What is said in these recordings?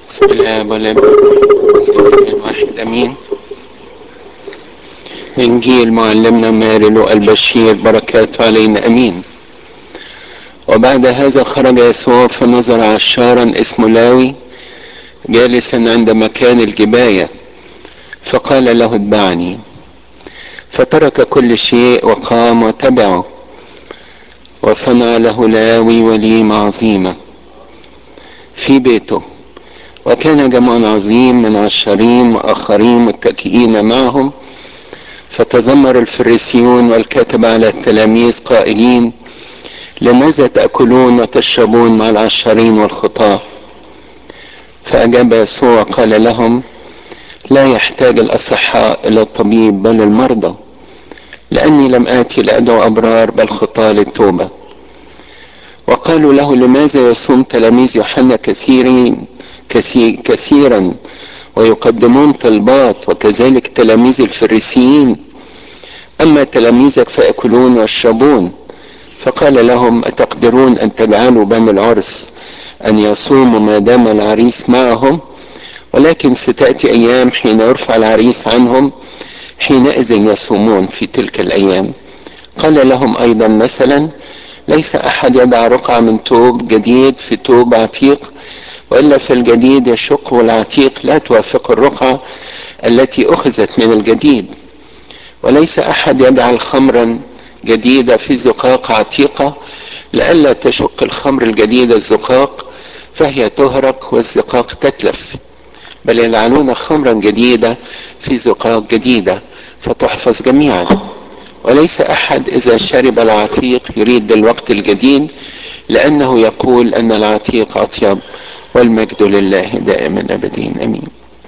بسم الله والابن بسم الله الواحد امين انجيل معلمنا مارلو البشير بركاته علينا امين وبعد هذا خرج يسوع فنظر عشارا اسمه لاوي جالسا عند مكان الجبايه فقال له اتبعني فترك كل شيء وقام وتبعه وصنع له لاوي وليمه عظيمه في بيته وكان جمع عظيم من عشرين وآخرين متكئين معهم فتذمر الفريسيون والكاتب على التلاميذ قائلين لماذا تأكلون وتشربون مع العشرين والخطاة فأجاب يسوع قال لهم لا يحتاج الأصحاء إلى الطبيب بل المرضى لأني لم آتي لأدعو أبرار بل خطاة للتوبة وقالوا له لماذا يصوم تلاميذ يوحنا كثيرين كثير كثيرا ويقدمون طلبات وكذلك تلاميذ الفريسيين أما تلاميذك فيأكلون ويشربون فقال لهم أتقدرون أن تجعلوا بني العرس أن يصوموا ما دام العريس معهم ولكن ستأتي أيام حين يرفع العريس عنهم حينئذ يصومون في تلك الأيام قال لهم أيضا مثلا ليس أحد يضع رقعة من توب جديد في توب عتيق وإلا في الجديد يشق والعتيق لا توافق الرقعة التي أخذت من الجديد وليس أحد يجعل خمرا جديدة في زقاق عتيقة لئلا تشق الخمر الجديدة الزقاق فهي تهرق والزقاق تتلف بل يجعلون خمرا جديدة في زقاق جديدة فتحفظ جميعا وليس أحد إذا شرب العتيق يريد بالوقت الجديد لأنه يقول أن العتيق أطيب والمجد لله دائما أبدين أمين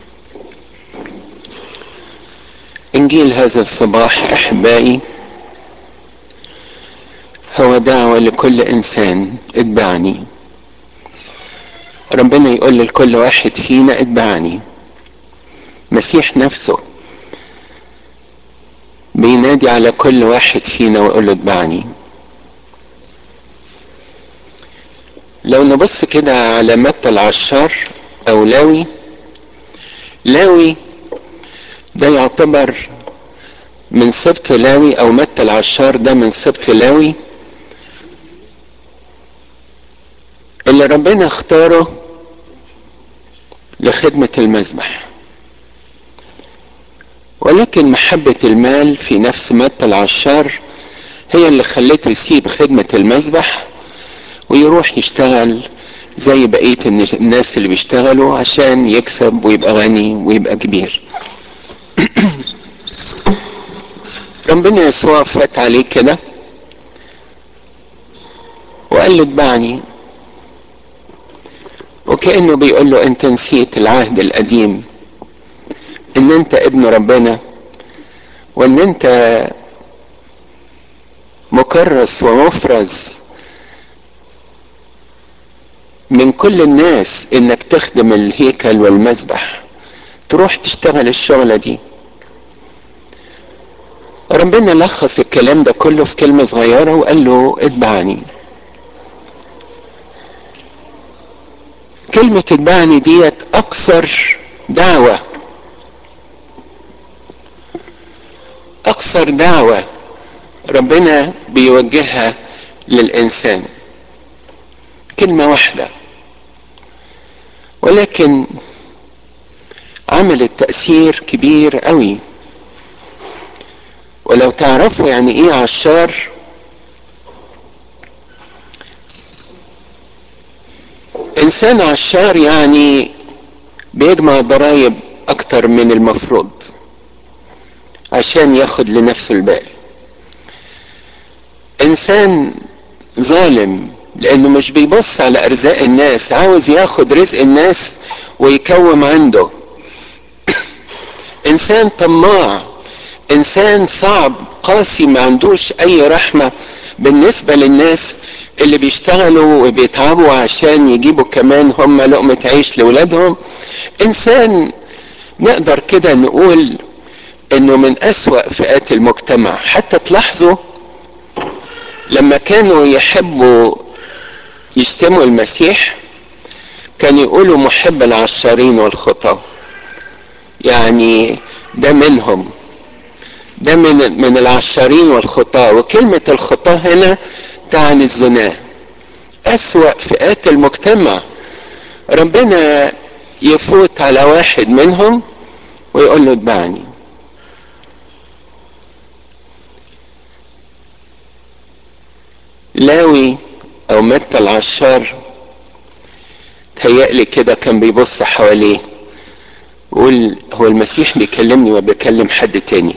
إنجيل هذا الصباح أحبائي هو دعوة لكل إنسان اتبعني ربنا يقول لكل واحد فينا اتبعني مسيح نفسه بينادي على كل واحد فينا ويقول له اتبعني لو نبص كده على متى العشار او لاوي لاوي ده يعتبر من سبط لاوي او متى العشار ده من سبط لاوي اللي ربنا اختاره لخدمة المذبح ولكن محبة المال في نفس متى العشار هي اللي خلته يسيب خدمة المذبح ويروح يشتغل زي بقية الناس اللي بيشتغلوا عشان يكسب ويبقى غني ويبقى كبير ربنا يسوع فات عليه كده وقال له اتبعني وكأنه بيقول له انت نسيت العهد القديم ان انت ابن ربنا وان انت مكرس ومفرز من كل الناس انك تخدم الهيكل والمذبح تروح تشتغل الشغلة دي ربنا لخص الكلام ده كله في كلمة صغيرة وقال له اتبعني كلمة اتبعني ديت أقصر دعوة أقصر دعوة ربنا بيوجهها للإنسان كلمة واحدة ولكن عملت تأثير كبير قوي ولو تعرفوا يعني ايه عشار انسان عشار يعني بيجمع ضرائب اكتر من المفروض عشان ياخد لنفسه الباقي انسان ظالم لانه مش بيبص على ارزاق الناس عاوز ياخد رزق الناس ويكوم عنده انسان طماع انسان صعب قاسي ما عندوش اي رحمة بالنسبة للناس اللي بيشتغلوا وبيتعبوا عشان يجيبوا كمان هم لقمة عيش لولادهم انسان نقدر كده نقول انه من اسوأ فئات المجتمع حتى تلاحظوا لما كانوا يحبوا يشتموا المسيح كان يقولوا محب العشارين والخطاه يعني ده منهم ده من من العشارين والخطاه وكلمه الخطاه هنا تعني الزنا اسوا فئات المجتمع ربنا يفوت على واحد منهم ويقول له اتبعني لاوي او متى العشار تهيألي كده كان بيبص حواليه ويقول هو المسيح بيكلمني وبيكلم حد تاني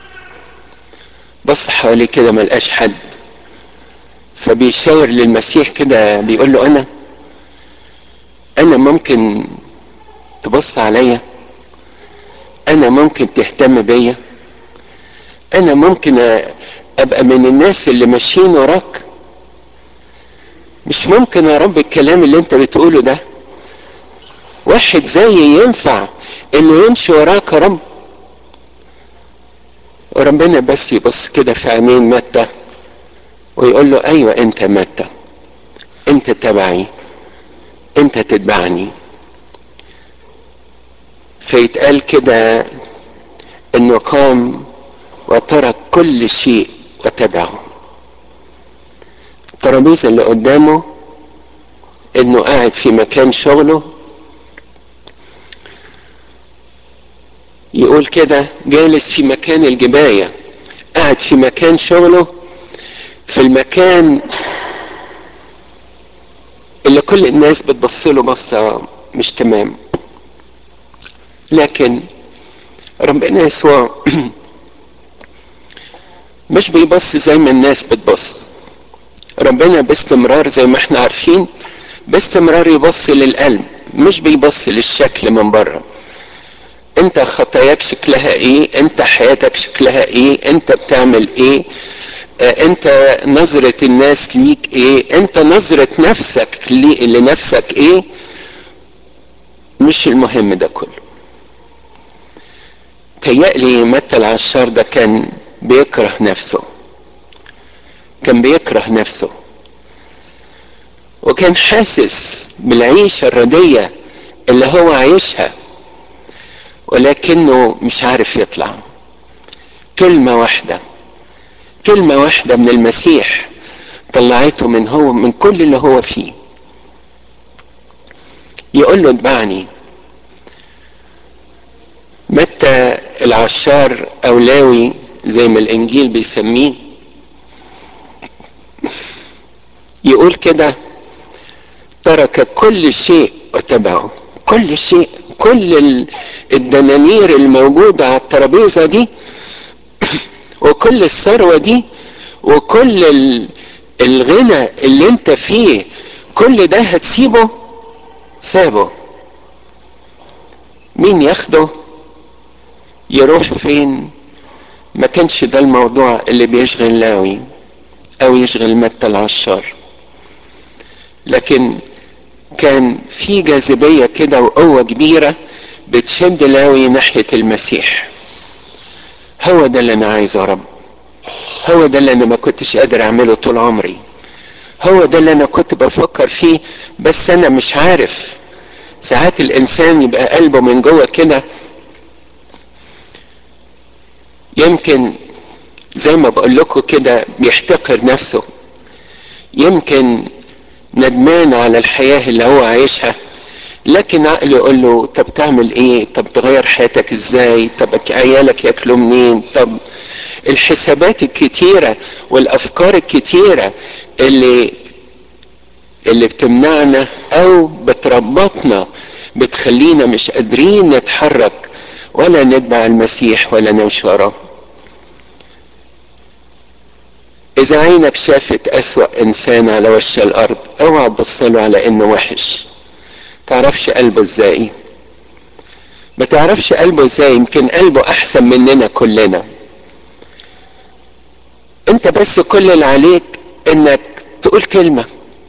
بص حواليه كده ملقاش حد فبيشاور للمسيح كده بيقول له انا انا ممكن تبص عليا انا ممكن تهتم بيا انا ممكن ابقى من الناس اللي ماشيين وراك مش ممكن يا رب الكلام اللي انت بتقوله ده واحد زيي ينفع انه يمشي وراك يا رب وربنا بس يبص كده في عينين متى ويقول له ايوه انت متى انت تبعي انت تتبعني فيتقال كده انه قام وترك كل شيء وتبعه الترابيزه اللي قدامه انه قاعد في مكان شغله يقول كده جالس في مكان الجباية قاعد في مكان شغله في المكان اللي كل الناس بتبص له بصة مش تمام لكن ربنا يسوع مش بيبص زي ما الناس بتبص ربنا باستمرار زي ما احنا عارفين باستمرار يبص للقلب مش بيبص للشكل من بره انت خطاياك شكلها ايه انت حياتك شكلها ايه انت بتعمل ايه اه انت نظرة الناس ليك ايه انت نظرة نفسك لي لنفسك ايه مش المهم ده كله تيألي متى العشار ده كان بيكره نفسه كان بيكره نفسه وكان حاسس بالعيشة الردية اللي هو عايشها ولكنه مش عارف يطلع كلمة واحدة كلمة واحدة من المسيح طلعته من هو من كل اللي هو فيه يقول له اتبعني متى العشار او لاوي زي ما الانجيل بيسميه يقول كده ترك كل شيء وتبعه كل شيء كل الدنانير الموجودة على الترابيزة دي وكل الثروة دي وكل الغنى اللي انت فيه كل ده هتسيبه سابه مين ياخده يروح فين ما كانش ده الموضوع اللي بيشغل لاوي او يشغل متى العشار لكن كان في جاذبية كده وقوة كبيرة بتشد لاوي ناحية المسيح هو ده اللي انا عايزه يا رب هو ده اللي انا ما كنتش قادر اعمله طول عمري هو ده اللي انا كنت بفكر فيه بس انا مش عارف ساعات الانسان يبقى قلبه من جوه كده يمكن زي ما بقول لكم كده بيحتقر نفسه يمكن ندمان على الحياة اللي هو عايشها لكن عقله يقول له طب تعمل ايه طب تغير حياتك ازاي طب عيالك ياكلوا منين طب الحسابات الكتيرة والافكار الكتيرة اللي اللي بتمنعنا او بتربطنا بتخلينا مش قادرين نتحرك ولا نتبع المسيح ولا نمشي وراه إذا عينك شافت أسوأ إنسان على وش الأرض اوعى تبص له على إنه وحش تعرفش قلبه إزاي ما تعرفش قلبه إزاي يمكن قلبه أحسن مننا كلنا أنت بس كل اللي عليك إنك تقول كلمة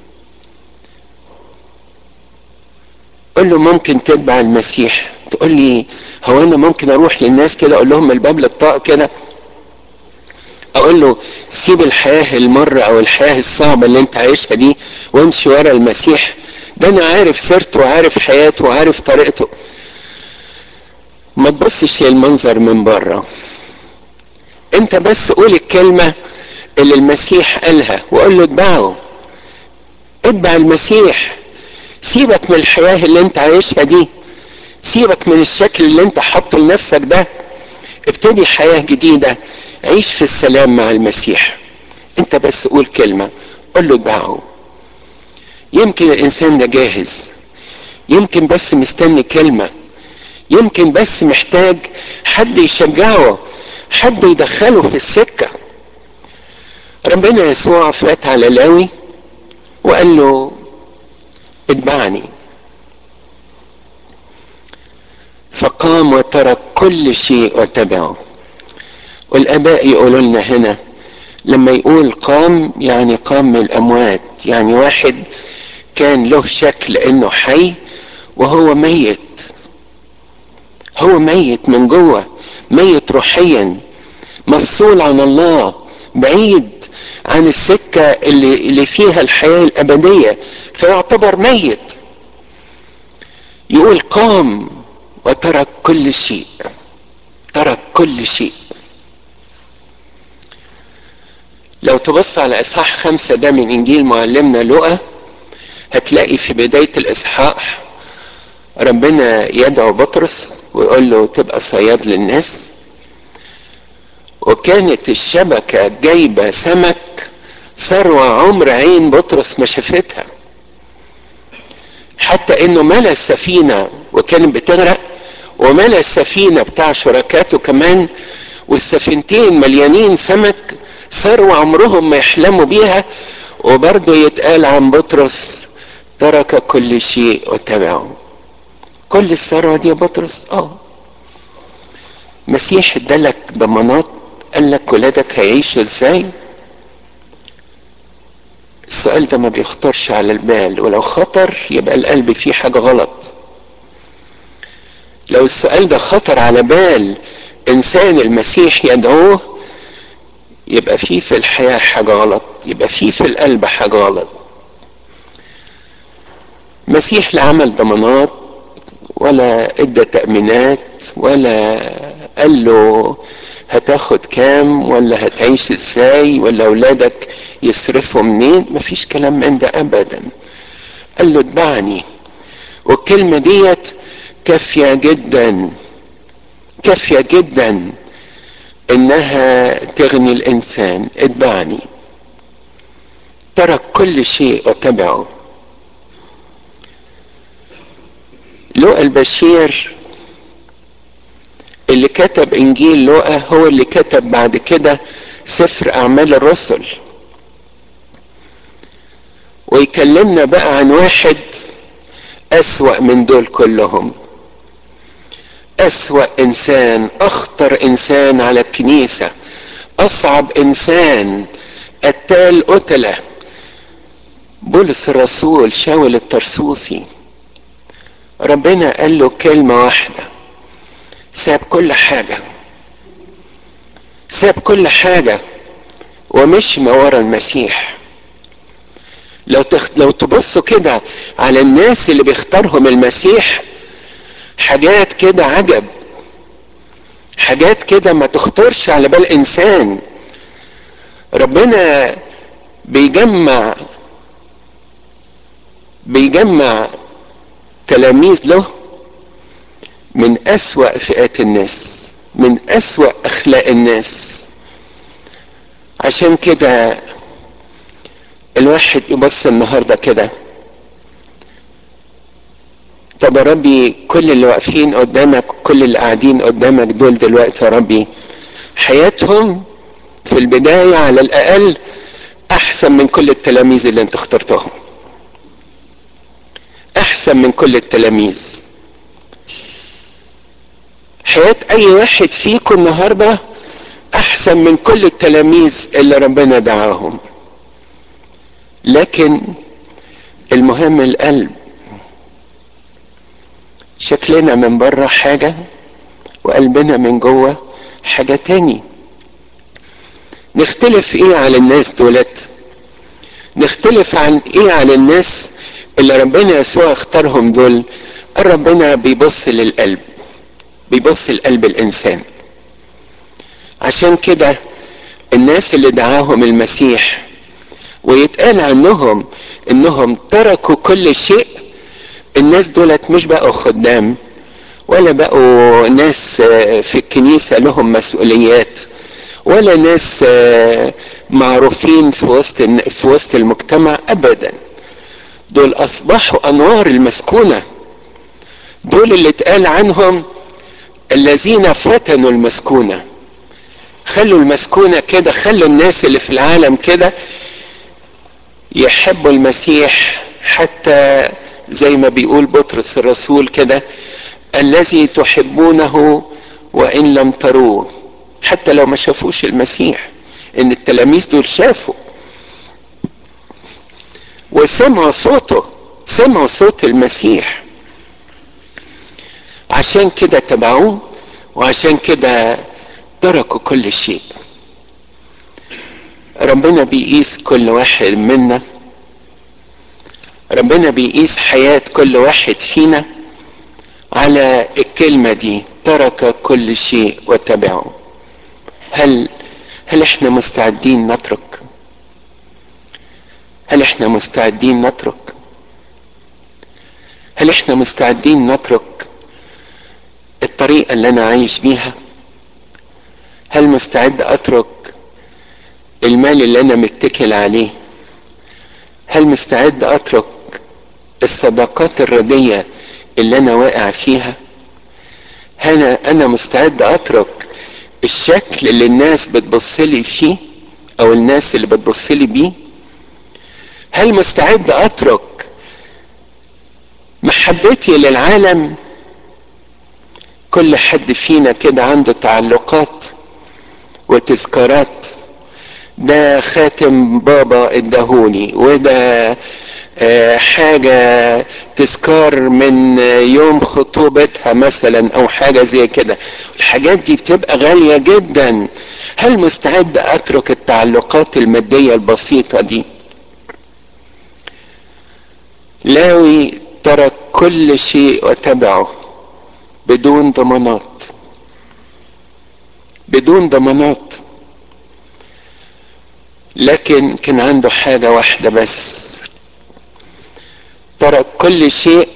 قول له ممكن تتبع المسيح تقول لي هو أنا ممكن أروح للناس كده أقول لهم الباب للطاق كده اقول له سيب الحياة المرة او الحياة الصعبة اللي انت عايشها دي وامشي ورا المسيح ده انا عارف سيرته وعارف حياته وعارف طريقته ما تبصش للمنظر من بره انت بس قول الكلمة اللي المسيح قالها وقول له اتبعه اتبع المسيح سيبك من الحياة اللي انت عايشها دي سيبك من الشكل اللي انت حاطه لنفسك ده ابتدي حياة جديدة عيش في السلام مع المسيح انت بس قول كلمة قول له اتبعه يمكن الانسان ده جاهز يمكن بس مستني كلمة يمكن بس محتاج حد يشجعه حد يدخله في السكة ربنا يسوع فات على لاوي وقال له اتبعني فقام وترك كل شيء وتبعه والاباء يقولوا لنا هنا لما يقول قام يعني قام من الاموات يعني واحد كان له شكل انه حي وهو ميت هو ميت من جوه ميت روحيا مفصول عن الله بعيد عن السكة اللي, اللي فيها الحياة الأبدية فيعتبر ميت يقول قام وترك كل شيء ترك كل شيء لو تبص على إصحاح خمسة ده من إنجيل معلمنا لقى هتلاقي في بداية الإصحاح ربنا يدعو بطرس ويقول له تبقى صياد للناس وكانت الشبكة جايبة سمك ثروة عمر عين بطرس ما شافتها حتى انه ملا السفينة وكانت بتغرق وملا السفينة بتاع شركاته كمان والسفينتين مليانين سمك ثروة عمرهم ما يحلموا بيها وبرضه يتقال عن بطرس ترك كل شيء وتبعه كل الثروة دي يا بطرس اه مسيح ادالك ضمانات قال لك ولادك هيعيشوا ازاي السؤال ده ما بيخطرش على البال ولو خطر يبقى القلب فيه حاجة غلط لو السؤال ده خطر على بال انسان المسيح يدعوه يبقى فيه في الحياة حاجة غلط يبقى فيه في القلب حاجة غلط مسيح لا عمل ضمانات ولا ادى تأمينات ولا قال له هتاخد كام ولا هتعيش ازاي ولا اولادك يصرفوا منين مفيش كلام من ده ابدا قال له اتبعني والكلمة ديت كافية جدا كافية جدا انها تغني الانسان اتبعني ترك كل شيء وتبعه لوقا البشير اللي كتب انجيل لوقا هو اللي كتب بعد كده سفر اعمال الرسل ويكلمنا بقى عن واحد اسوا من دول كلهم اسوا انسان اخطر انسان على الكنيسه اصعب انسان قتال قتله بولس الرسول شاول الترسوسي ربنا قال له كلمه واحده ساب كل حاجة ساب كل حاجة ومشي ما ورا المسيح لو تخ... لو تبصوا كده على الناس اللي بيختارهم المسيح حاجات كده عجب حاجات كده ما تخطرش على بال انسان ربنا بيجمع بيجمع تلاميذ له من أسوأ فئات الناس من أسوأ أخلاق الناس عشان كده الواحد يبص النهاردة كده طب يا ربي كل اللي واقفين قدامك كل اللي قاعدين قدامك دول دلوقتي يا ربي حياتهم في البداية على الأقل أحسن من كل التلاميذ اللي أنت اخترتهم أحسن من كل التلاميذ حياة أي واحد فيكم النهاردة أحسن من كل التلاميذ اللي ربنا دعاهم لكن المهم القلب شكلنا من بره حاجة وقلبنا من جوه حاجة تاني نختلف ايه على الناس دولت نختلف عن ايه على الناس اللي ربنا يسوع اختارهم دول ربنا بيبص للقلب بيبص لقلب الانسان عشان كده الناس اللي دعاهم المسيح ويتقال عنهم انهم تركوا كل شيء الناس دولت مش بقوا خدام ولا بقوا ناس في الكنيسة لهم مسؤوليات ولا ناس معروفين في وسط في وسط المجتمع ابدا دول اصبحوا انوار المسكونه دول اللي اتقال عنهم الذين فتنوا المسكونه خلوا المسكونه كده خلوا الناس اللي في العالم كده يحبوا المسيح حتى زي ما بيقول بطرس الرسول كده الذي تحبونه وان لم تروه حتى لو ما شافوش المسيح ان التلاميذ دول شافوا وسمعوا صوته سمعوا صوت المسيح عشان كده تبعوه وعشان كده تركوا كل شيء ربنا بيقيس كل واحد منا ربنا بيقيس حياة كل واحد فينا على الكلمة دي ترك كل شيء وتبعه هل هل احنا مستعدين نترك هل احنا مستعدين نترك هل احنا مستعدين نترك الطريقة اللي انا عايش بيها هل مستعد اترك المال اللي انا متكل عليه هل مستعد اترك الصداقات الردية اللي انا واقع فيها انا انا مستعد اترك الشكل اللي الناس بتبص لي فيه او الناس اللي بتبص لي بيه هل مستعد اترك محبتي للعالم كل حد فينا كده عنده تعلقات وتذكارات ده خاتم بابا اداهوني وده آه حاجة تذكار من يوم خطوبتها مثلا او حاجة زي كده الحاجات دي بتبقى غالية جدا هل مستعد اترك التعلقات المادية البسيطة دي لاوي ترك كل شيء وتبعه بدون ضمانات بدون ضمانات لكن كان عنده حاجة واحدة بس ترك كل شيء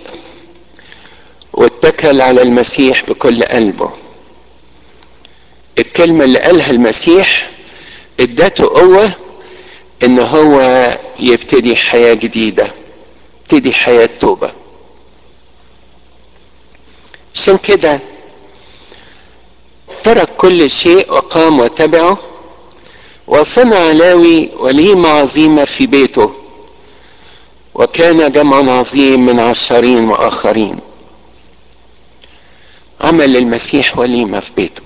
واتكل على المسيح بكل قلبه الكلمة اللي قالها المسيح ادته قوة ان هو يبتدي حياة جديدة يبتدي حياة توبة عشان كده ترك كل شيء وقام وتبعه وصنع لاوي وليمة عظيمة في بيته وكان جمع عظيم من عشرين وآخرين عمل للمسيح وليمة في بيته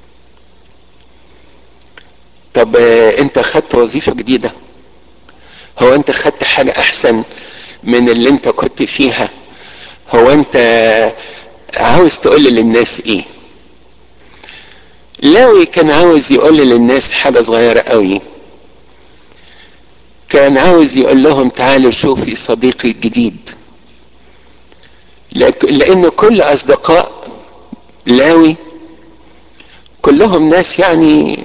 طب انت خدت وظيفة جديدة هو انت خدت حاجة احسن من اللي انت كنت فيها هو انت عاوز تقول للناس ايه لاوي كان عاوز يقول للناس حاجة صغيرة قوي كان عاوز يقول لهم تعالوا شوفي صديقي الجديد لان كل اصدقاء لاوي كلهم ناس يعني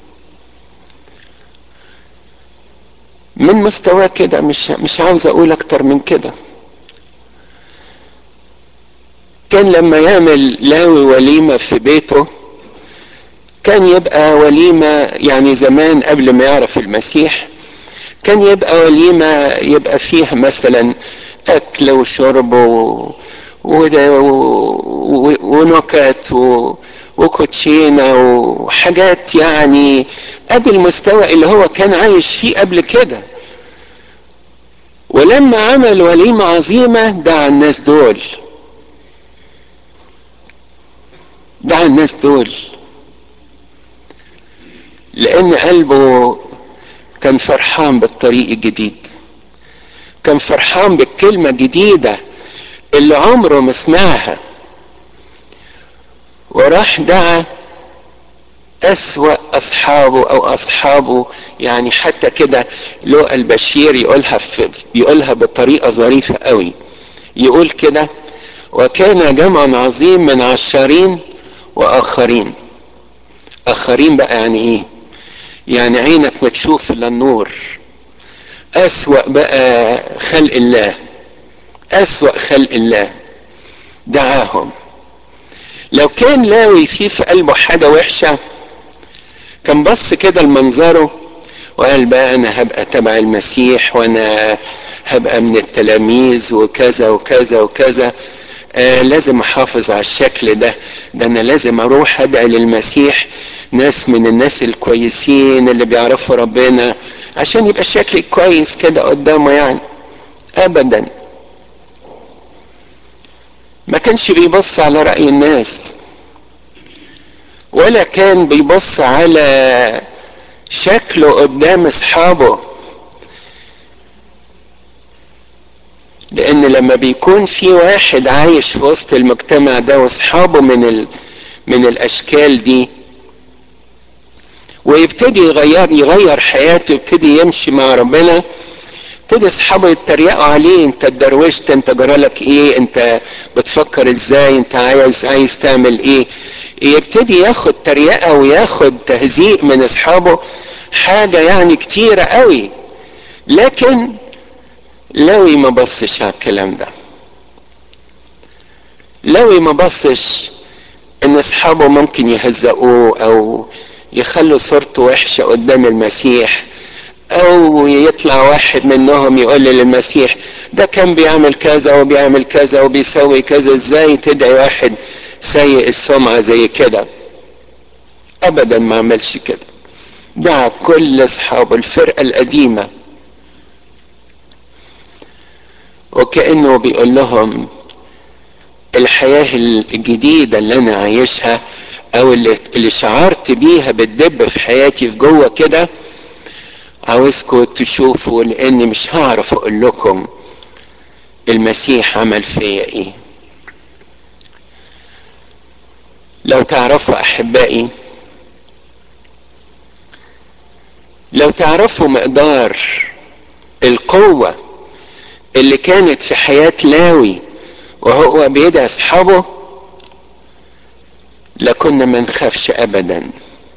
من مستوى كده مش مش عاوز اقول اكتر من كده كان لما يعمل لاوي وليمه في بيته كان يبقى وليمه يعني زمان قبل ما يعرف المسيح كان يبقى وليمه يبقى فيها مثلا اكل وشرب و... ونكت و... وكوتشينه وحاجات يعني قد المستوى اللي هو كان عايش فيه قبل كده ولما عمل وليمه عظيمه دعا الناس دول دعا الناس دول لان قلبه كان فرحان بالطريق الجديد كان فرحان بالكلمة الجديدة اللي عمره ما سمعها وراح دعا أسوأ أصحابه أو أصحابه يعني حتى كده لو البشير يقولها في يقولها بطريقة ظريفة قوي يقول كده وكان جمع عظيم من عشارين وآخرين آخرين بقى يعني إيه؟ يعني عينك ما تشوف إلا النور أسوأ بقى خلق الله أسوأ خلق الله دعاهم لو كان لاوي فيه في قلبه حاجة وحشة كان بص كده لمنظره وقال بقى أنا هبقى تبع المسيح وأنا هبقى من التلاميذ وكذا وكذا وكذا آه لازم أحافظ على الشكل ده ده أنا لازم أروح أدعي للمسيح ناس من الناس الكويسين اللي بيعرفوا ربنا عشان يبقى شكلي كويس كده قدامه يعني أبدا ما كانش بيبص على رأي الناس ولا كان بيبص على شكله قدام اصحابه لان لما بيكون في واحد عايش في وسط المجتمع ده واصحابه من ال... من الاشكال دي ويبتدي يغير يغير حياته يبتدي يمشي مع ربنا ابتدي اصحابه يتريقوا عليه انت اتدروشت انت جرالك ايه انت بتفكر ازاي انت عايز عايز تعمل ايه يبتدي ياخد تريقه وياخد تهزيء من اصحابه حاجه يعني كتيره قوي لكن لوي ما بصش على الكلام ده لوي ما بصش ان اصحابه ممكن يهزقوه او يخلوا صورته وحشه قدام المسيح او يطلع واحد منهم يقول للمسيح ده كان بيعمل كذا وبيعمل كذا وبيسوي كذا ازاي تدعي واحد سيء السمعة زي كده ابدا ما عملش كده دعا كل اصحابه الفرقة القديمة وكأنه بيقول لهم الحياة الجديدة اللي انا عايشها او اللي, اللي شعرت بيها بتدب في حياتي في جوه كده عاوزكم تشوفوا لاني مش هعرف اقول لكم المسيح عمل فيا ايه لو تعرفوا احبائي لو تعرفوا مقدار القوة اللي كانت في حياة لاوي وهو بيدعي اصحابه لكنا ما نخافش ابدا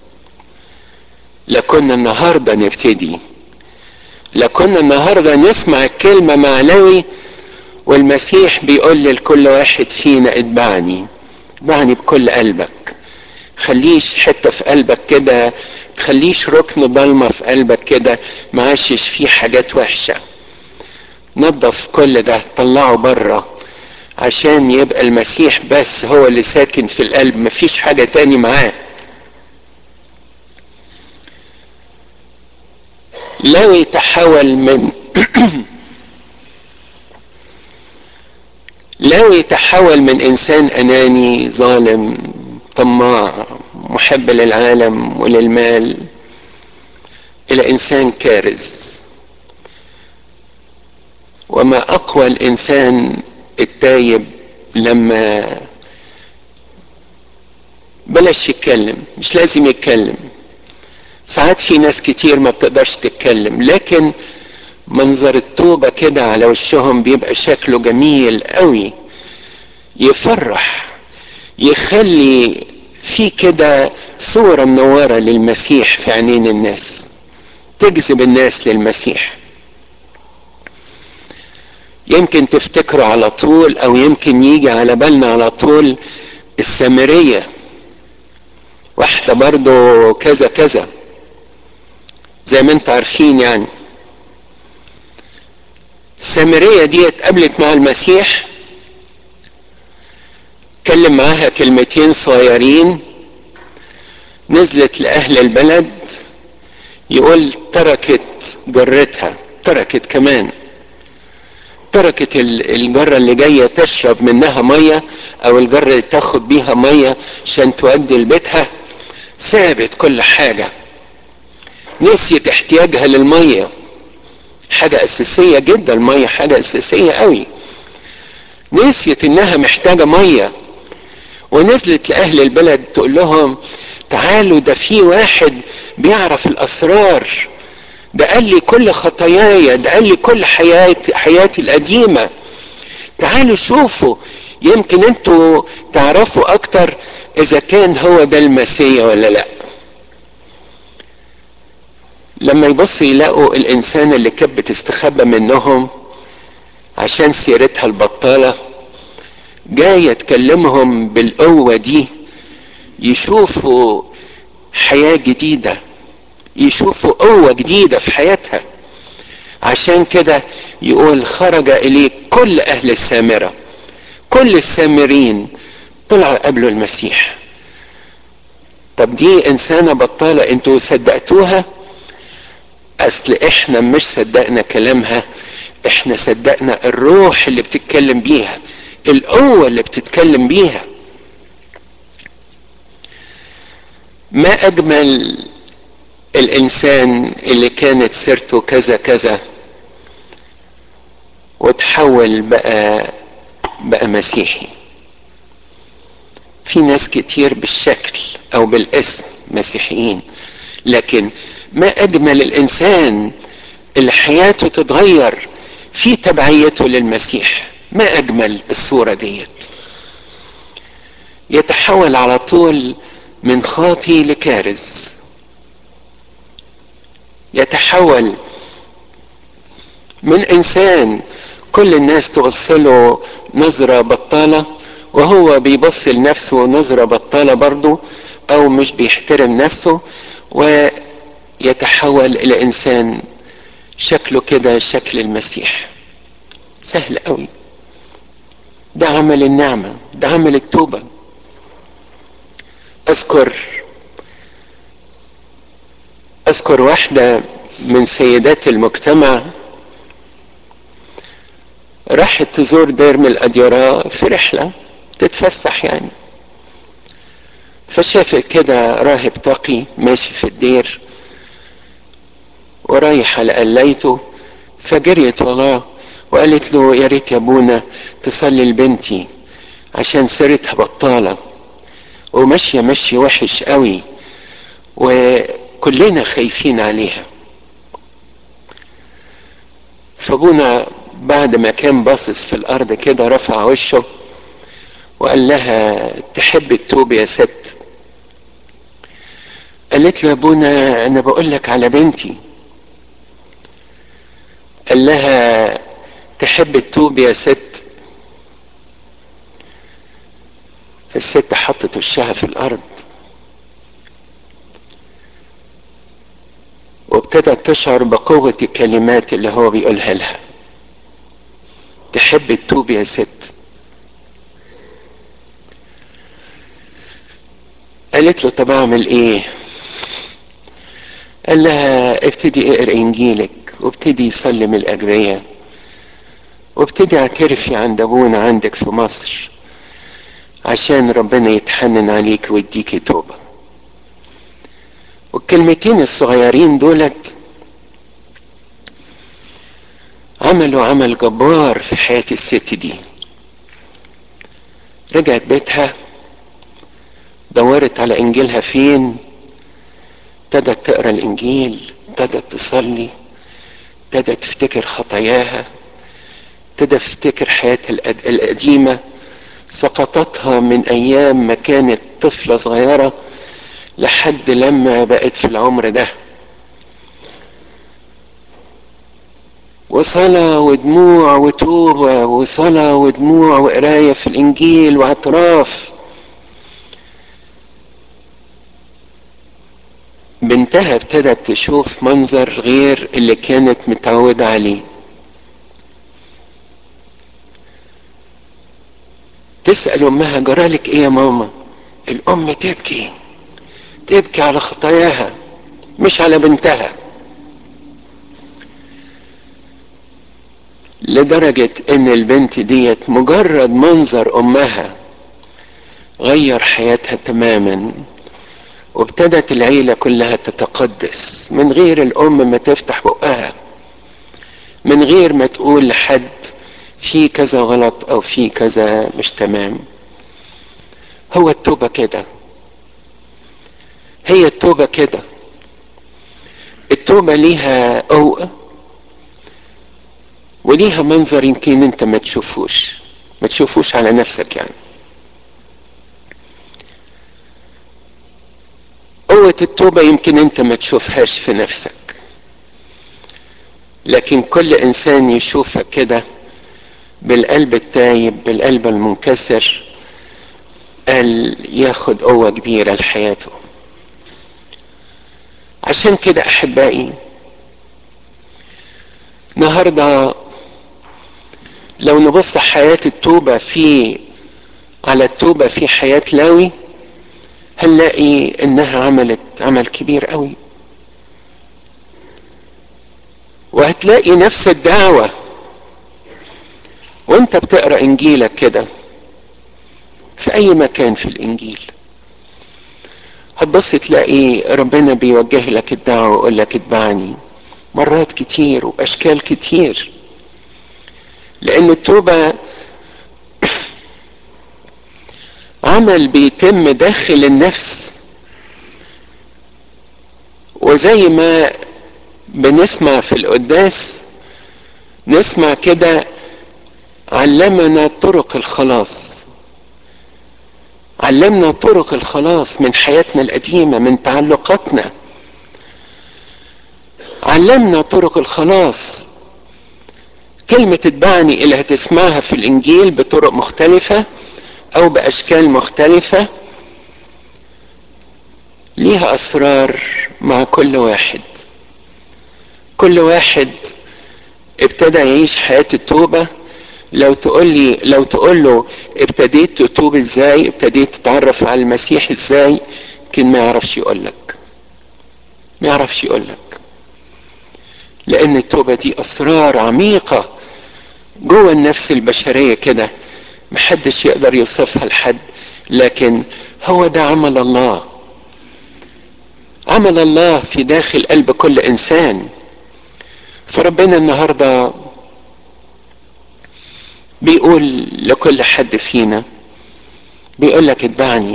لكنا النهاردة نبتدي لكنا النهاردة نسمع الكلمة مع لوي والمسيح بيقول لكل واحد فينا اتبعني اتبعني بكل قلبك خليش حتة في قلبك كده تخليش ركن ضلمة في قلبك كده معاشش فيه حاجات وحشة نظف كل ده طلعه بره عشان يبقى المسيح بس هو اللي ساكن في القلب مفيش حاجة تاني معاه لو يتحول من لو يتحول من انسان اناني ظالم طماع محب للعالم وللمال الى انسان كارز وما اقوى الانسان التايب لما بلاش يتكلم مش لازم يتكلم ساعات في ناس كتير ما بتقدرش تتكلم لكن منظر التوبة كده على وشهم بيبقى شكله جميل قوي يفرح يخلي في كده صورة منورة للمسيح في عينين الناس تجذب الناس للمسيح يمكن تفتكروا على طول او يمكن يجي على بالنا على طول السامرية واحدة برضو كذا كذا زي ما انتوا عارفين يعني السامرية دي اتقابلت مع المسيح اتكلم معاها كلمتين صغيرين نزلت لأهل البلد يقول تركت جرتها تركت كمان تركت الجرة اللي جاية تشرب منها مية او الجرة اللي تاخد بيها مية عشان تودي لبيتها سابت كل حاجة نسيت احتياجها للمية حاجة اساسية جدا المية حاجة اساسية قوي نسيت انها محتاجة مية ونزلت لأهل البلد تقول لهم تعالوا ده في واحد بيعرف الاسرار ده قال لي كل خطاياي ده قال لي كل حياتي حياتي القديمه تعالوا شوفوا يمكن انتوا تعرفوا اكتر اذا كان هو ده المسيح ولا لا لما يبص يلاقوا الانسان اللي كانت بتستخبى منهم عشان سيرتها البطاله جاي تكلمهم بالقوه دي يشوفوا حياه جديده يشوفوا قوه جديده في حياتها عشان كده يقول خرج اليه كل اهل السامره كل السامرين طلعوا قبلوا المسيح طب دي انسانه بطاله انتوا صدقتوها اصل احنا مش صدقنا كلامها احنا صدقنا الروح اللي بتتكلم بيها القوه اللي بتتكلم بيها ما اجمل الانسان اللي كانت سيرته كذا كذا وتحول بقى بقى مسيحي في ناس كتير بالشكل او بالاسم مسيحيين لكن ما اجمل الانسان اللي حياته تتغير في تبعيته للمسيح ما اجمل الصوره ديت يتحول على طول من خاطي لكارز يتحول من انسان كل الناس تبصله نظره بطاله وهو بيبص لنفسه نظره بطاله برضه او مش بيحترم نفسه ويتحول الى انسان شكله كده شكل المسيح سهل قوي ده عمل النعمه ده عمل التوبه اذكر اذكر واحده من سيدات المجتمع راحت تزور دير من الاديرة في رحله تتفسح يعني فشافت كده راهب تقي ماشي في الدير ورايح على قليته فجريت وراه وقالت له يا ريت يا ابونا تصلي لبنتي عشان سيرتها بطاله وماشيه مشي وحش قوي وكلنا خايفين عليها فابونا بعد ما كان باصص في الارض كده رفع وشه وقال لها تحب التوب يا ست قالت له يا ابونا انا بقول لك على بنتي قال لها تحب التوب يا ست فالست حطت وشها في الارض وابتدت تشعر بقوة الكلمات اللي هو بيقولها لها تحب التوب يا ست قالت له طب اعمل ايه قال لها ابتدي اقرا انجيلك وابتدي سلم الاجريه وابتدي اعترفي عند ابونا عندك في مصر عشان ربنا يتحنن عليك ويديكي توبه والكلمتين الصغيرين دولت عملوا عمل جبار في حياة الست دي رجعت بيتها دورت على انجيلها فين ابتدت تقرا الانجيل ابتدت تصلي ابتدت تفتكر خطاياها ابتدت تفتكر حياتها القديمة سقطتها من ايام ما كانت طفلة صغيرة لحد لما بقت في العمر ده وصلاة ودموع وتوبة وصلاة ودموع وقراية في الإنجيل واعتراف بنتها ابتدت تشوف منظر غير اللي كانت متعودة عليه تسأل أمها جرالك إيه يا ماما الأم تبكي تبكي على خطاياها مش على بنتها لدرجة ان البنت ديت مجرد منظر امها غير حياتها تماما وابتدت العيلة كلها تتقدس من غير الام ما تفتح بقها من غير ما تقول لحد في كذا غلط او في كذا مش تمام هو التوبة كده هي التوبة كده التوبة ليها قوة وليها منظر يمكن انت ما تشوفوش ما تشوفوش على نفسك يعني قوة التوبة يمكن انت ما تشوفهاش في نفسك لكن كل انسان يشوفك كده بالقلب التايب بالقلب المنكسر قال ياخد قوة كبيرة لحياته عشان كده احبائي النهارده لو نبص حياة التوبة في على التوبة في حياة لاوي هنلاقي انها عملت عمل كبير قوي وهتلاقي نفس الدعوة وانت بتقرا انجيلك كده في اي مكان في الانجيل هتبص تلاقي ربنا بيوجه لك الدعوة ويقول لك اتبعني مرات كتير واشكال كتير لان التوبة عمل بيتم داخل النفس وزي ما بنسمع في القداس نسمع كده علمنا طرق الخلاص علمنا طرق الخلاص من حياتنا القديمه من تعلقاتنا علمنا طرق الخلاص كلمة اتبعني اللي هتسمعها في الإنجيل بطرق مختلفة أو بأشكال مختلفة ليها أسرار مع كل واحد كل واحد ابتدى يعيش حياة التوبة لو تقول لي لو تقول له ابتديت تتوب ازاي ابتديت تتعرف على المسيح ازاي يمكن ما يعرفش يقول لك ما يعرفش يقول لك لان التوبة دي اسرار عميقة جوه النفس البشرية كده محدش يقدر يوصفها لحد لكن هو ده عمل الله عمل الله في داخل قلب كل انسان فربنا النهارده بيقول لكل حد فينا بيقول لك اتبعني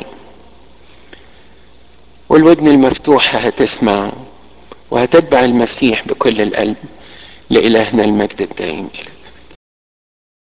والودن المفتوحة هتسمع وهتتبع المسيح بكل القلب لإلهنا المجد الدائم إلى